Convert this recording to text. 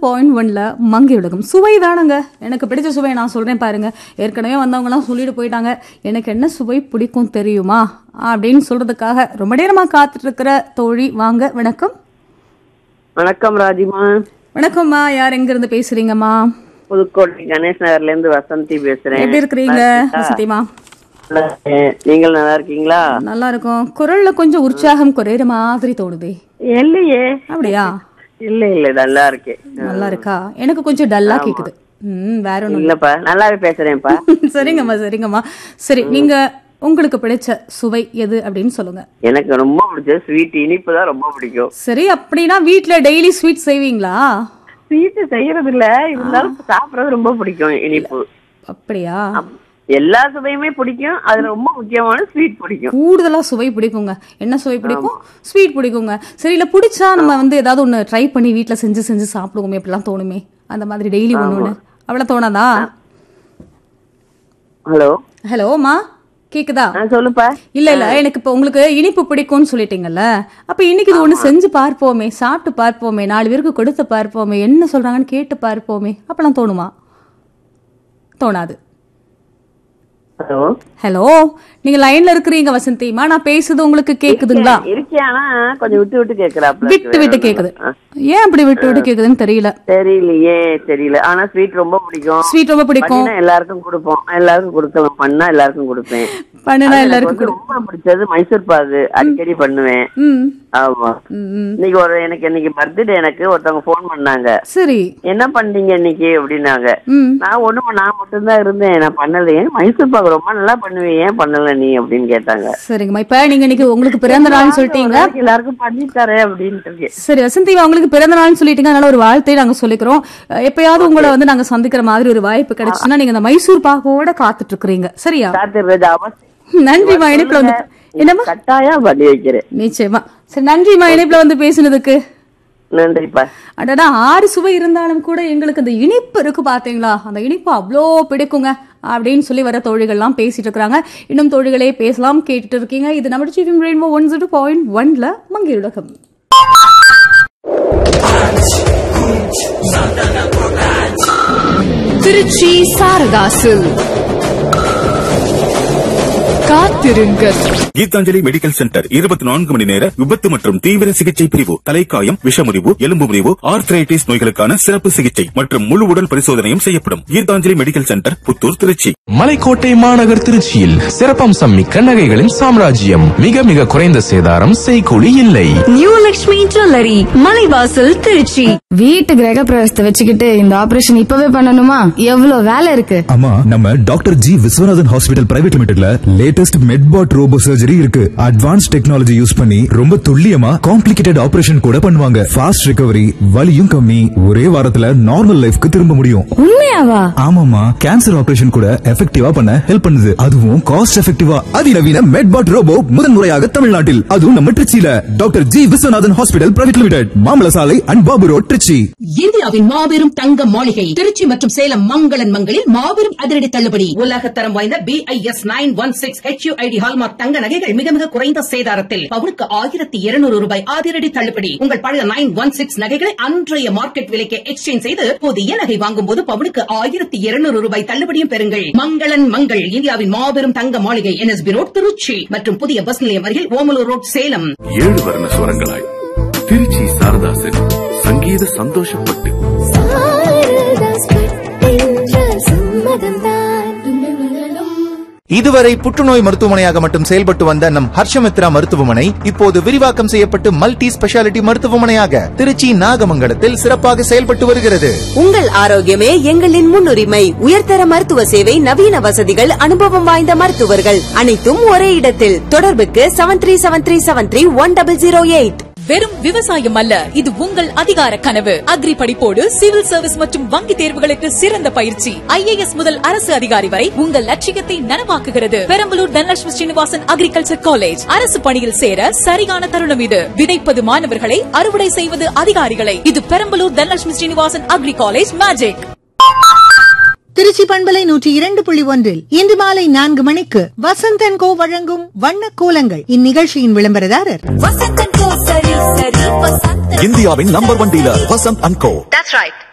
Point ஒன்ல மங்கை உலகம் சுவை தானங்க எனக்கு பிடிச்ச சுவை நான் சொல்றேன் பாருங்க ஏற்கனவே வந்தவங்கலாம் சொல்லிட்டு போயிட்டாங்க எனக்கு என்ன சுவை பிடிக்கும் தெரியுமா அப்படின்னு சொல்றதுக்காக ரொம்ப நேரமா காத்துட்டு இருக்கிற தோழி வாங்க வணக்கம் வணக்கம் ராஜிமா வணக்கம்மா யார் எங்க இருந்து பேசுறீங்கம்மா புதுக்கோட்டை கணேஷ் நகர்ல இருந்து வசந்தி பேசுறேன் எப்படி இருக்கிறீங்க சத்தியமா நல்லா இருக்கேன். நீங்கள் நல்லா இருக்கீங்களா நல்லா இருக்கும் குரல்ல கொஞ்சம் உற்சாகம் குறையிற மாதிரி தோணுதே இல்லையே அப்படியா இல்ல இல்ல நல்லா இருக்கேன் நல்லா இருக்கா எனக்கு கொஞ்சம் டல்லா கேக்குது ம் வேற ஒண்ணும் இல்லப்பா நல்லாவே பேசுறேன்ப்பா சரிங்கம்மா சரிங்கம்மா சரி நீங்க உங்களுக்கு பிடிச்ச சுவை எது அப்படின்னு சொல்லுங்க எனக்கு ரொம்ப பிடிச்சது ஸ்வீட் இனிப்பு தான் ரொம்ப பிடிக்கும் சரி அப்படின்னா வீட்ல டெய்லி ஸ்வீட் செய்வீங்களா ஸ்வீட் செய்யறது இல்ல இருந்தாலும் சாப்பிடறது ரொம்ப பிடிக்கும் இனிப்பு அப்படியா எல்லா சுவையுமே பிடிக்கும் அதுல ரொம்ப முக்கியமான ஸ்வீட் பிடிக்கும் கூடுதலா சுவை பிடிக்குங்க என்ன சுவை பிடிக்கும் ஸ்வீட் பிடிக்குங்க சரி இல்ல பிடிச்சா நம்ம வந்து ஏதாவது ஒண்ணு ட்ரை பண்ணி வீட்ல செஞ்சு செஞ்சு சாப்பிடுவோமே அப்படிலாம் தோணுமே அந்த மாதிரி டெய்லி ஒண்ணு ஒண்ணு அவ்வளவு தோணாதா ஹலோ ஹலோமா கேக்குதா ஆ சொல்லுப்பா இல்ல இல்ல எனக்கு இப்ப உங்களுக்கு இனிப்பு பிடிக்கும்னு சொல்லிட்டீங்கல்ல அப்ப இன்னைக்கு இது ஒண்ணு செஞ்சு பார்ப்போமே சாப்பிட்டு பார்ப்போமே நாலு பேருக்கு கொடுத்து பார்ப்போமே என்ன சொல்றாங்கன்னு கேட்டு பார்ப்போமே அப்பெல்லாம் தோணுமா தோணாது ஹலோ ஹலோ நீங்க லைன்ல இருக்கிறீங்க வசந்திமா நான் பேசுறது உங்களுக்கு கேக்குதுங்களா இருக்கேன் ஆனா கொஞ்சம் விட்டு விட்டு கேக்குறாப்ல விட்டு விட்டு கேக்குது ஏன் அப்படி விட்டு விட்டு கேக்குதுன்னு தெரியல தெரியலையே தெரியல ஆனா ஸ்வீட் ரொம்ப பிடிக்கும் ஸ்வீட் ரொம்ப பிடிக்கும் பண்ணினா எல்லாருக்கும் கொடுப்போம் எல்லாருக்கும் கொடுக்கலாம் பண்ணா எல்லாருக்கும் கொடுப்பேன் பண்ணுனா எனக்கு எல்லாருக்கும் வந்து ரொம்ப பிடிச்சது மைசூர் பாகு அடிக்கடி பண்ணுவேன் ம் ஆமா ம், ம். இன்னைக்கு ஒரு எனக்கு இன்னைக்கு பர்த்டே எனக்கு ஒருத்தவங்க ஃபோன் பண்ணாங்க சரி என்ன பண்ணீங்க இன்னைக்கு அப்படின்னாங்க ம் நான் ஒண்ணும் நான் மட்டும்தான் இருந்தேன் நான் பண்ணலையே மைசூர் பாகு ரொம்ப நல்லா பண்ணுவேன் ஏன் பண்ணல நீ அப்படின்னு கேட்டாங்க சரிங்கம்மா இப்ப நீங்க இன்னைக்கு உங்களுக்கு பிறந்த நாள்னு சொல்லிட்டீங்க ஒரு நாளைக்கு எல்லாருக்கும் பண்ணி தரேன் அப்படின்ட்டு இருக்கேன் சரி வசந்தி உங்களுக்கு பிறந்த நாள்னு சொல்லிட்டீங்க அதனால ஒரு வாழ்த்தை நாங்க சொல்லிக்கிறோம் அஹ் எப்பயாவது உங்களை வந்து நாங்க சந்திக்கிற மாதிரி ஒரு வாய்ப்பு கிடைச்சுன்னா நீங்க இந்த மைசூர் பாகோட காத்துட்டு இருக்கிறீங்க சரியா காத்திருந்தது அவசியம் நன்றிமா இணைப்புல வந்து என்னம்மா கட்டாயம் பண்ணி வைக்கிறேன் நிச்சயமா சரி நன்றிமா இணைப்புல வந்து பேசினதுக்கு நன்றிப்பா அடடா ஆறு சுவை இருந்தாலும் கூட எங்களுக்கு அந்த இனிப்பு இருக்கு பாத்தீங்களா அந்த இனிப்பு அவ்வளோ பிடிக்குங்க அப்படின்னு சொல்லி வர தோழிகள்லாம் பேசிட்டு இருக்காங்க இன்னும் தோழிகளே பேசலாம் கேட்டுட்டு இருக்கீங்க இது நம்ம சீஃபிம் ரெயின்போ ஒன் ஜீரோ பாயிண்ட் ஒன்ல மங்கை உலகம் திருச்சி சாரதாசு காத்திருங்கள் கீதாஞ்சலி மெடிக்கல் சென்டர் இருபத்தி நான்கு மணி நேர விபத்து மற்றும் தீவிர சிகிச்சை பிரிவு தலைக்காயம் விஷமுறிவு எலும்பு முறிவு ஆர்த்ரைட்டிஸ் நோய்களுக்கான சிறப்பு சிகிச்சை மற்றும் முழு உடல் பரிசோதனையும் செய்யப்படும் கீதாஞ்சலி மெடிக்கல் சென்டர் புத்தூர் திருச்சி மலைக்கோட்டை மாநகர் திருச்சியில் சிறப்பம்சம் மிக்க நகைகளின் சாம்ராஜ்யம் மிக மிக குறைந்த சேதாரம் செய்கூலி இல்லை நியூ லக்ஷ்மி ஜுவல்லரி மலைவாசல் திருச்சி வீட்டு கிரக பிரவேசத்தை வச்சுக்கிட்டு இந்த ஆபரேஷன் இப்பவே பண்ணணுமா எவ்வளவு வேலை இருக்கு ஆமா நம்ம doctor G Viswanathan hospital private லிமிடெட்ல லேட்டஸ்ட் மெட்பாட் ரோபோ சர்ஜரி இருக்கு அட்வான்ஸ் டெக்னாலஜி யூஸ் பண்ணி ரொம்ப துல்லியமா காம்ப்ளிகேட்டட் ஆபரேஷன் கூட பண்ணுவாங்க ஃபாஸ்ட் ரிகவரி வலியும் கம்மி ஒரே வாரத்துல நார்மல் லைஃப்க்கு திரும்ப முடியும் உண்மையாவா ஆமாமா கேன்சர் ஆபரேஷன் கூட எஃபெக்டிவா பண்ண ஹெல்ப் பண்ணுது அதுவும் காஸ்ட் எஃபெக்டிவா அதிநவீன மெட்பாட் ரோபோ முதன்முறையாக தமிழ்நாட்டில் அதுவும் நம்ம திருச்சியில doctor G Viswanathan hospital private limited மாமல சாலை அண்ட் பாபு ரோட் திருச்சி இந்தியாவின் மாபெரும் தங்க மாளிகை திருச்சி மற்றும் சேலம் மங்களன் மங்களில் மாபெரும் அதிரடி தள்ளுபடி உலக தரம் வாய்ந்த B I S nine one six HUID hallmark தங்க நகைகள் மிக மிக குறைந்த சேதாரத்தில் பவுனுக்கு ஆயிரத்தி இருநூறு ரூபாய் அதிரடி தள்ளுபடி உங்கள் பழைய நைன் ஒன் சிக்ஸ் நகைகளை அன்றைய மார்க்கெட் விலைக்கு எக்ஸ்சேஞ்ச் செய்து புதிய நகை வாங்கும் போது பவுனுக்கு ஆயிரத்தி இருநூறு ரூபாய் தள்ளுபடியும் பெறுங்கள் மங்களன் மங்கள் இந்தியாவின் மாபெரும் தங்க மாளிகை என்எஸ்பி ரோட் திருச்சி மற்றும் புதிய பஸ் நிலையம் அருகில் ஓமலூர் ரோட் சேலம் ஏழு வர்ண சுரங்களாய் திருச்சி சாரதாசன் சங்கீத சந்தோஷப்பட்டு இதுவரை புற்றுநோய் மருத்துவமனையாக மட்டும் செயல்பட்டு வந்த நம் ஹர்ஷமித்ரா மருத்துவமனை இப்போது விரிவாக்கம் செய்யப்பட்டு மல்டி ஸ்பெஷாலிட்டி மருத்துவமனையாக திருச்சி நாகமங்கலத்தில் சிறப்பாக செயல்பட்டு வருகிறது உங்கள் ஆரோக்கியமே எங்களின் முன்னுரிமை உயர்தர மருத்துவ சேவை நவீன வசதிகள் அனுபவம் வாய்ந்த மருத்துவர்கள் அனைத்தும் ஒரே இடத்தில் தொடர்புக்கு seven three seven three seven three one double zero eight வெறும் விவசாயம் அல்ல இது உங்கள் அதிகார கனவு அக்ரி படிப்போடு சிவில் சர்வீஸ் மற்றும் வங்கி தேர்வுகளுக்கு சிறந்த பயிற்சி ஐஏஎஸ் முதல் அரசு அதிகாரி வரை உங்கள் லட்சியத்தை நனவாக்குகிறது பெரம்பலூர் தனலட்சுமி ஸ்ரீனிவாசன் அக்ரிகல்ச்சர் காலேஜ் அரசு பணியில் சேர சரியான தருணம் இது விதைப்பது மாணவர்களை அறுவடை செய்வது அதிகாரிகளை இது Perambalur Dhanalakshmi Srinivasan agri college magic Trichy பண்பலை நூற்றி இரண்டு புள்ளி ஒன்றில் இன்று மாலை நான்கு மணிக்கு வசந்தன் கோ வழங்கும் வண்ண கோலங்கள் இந்நிகழ்ச்சியின் விளம்பரதாரர் இந்தியாவின் number one dealer Vasanth and go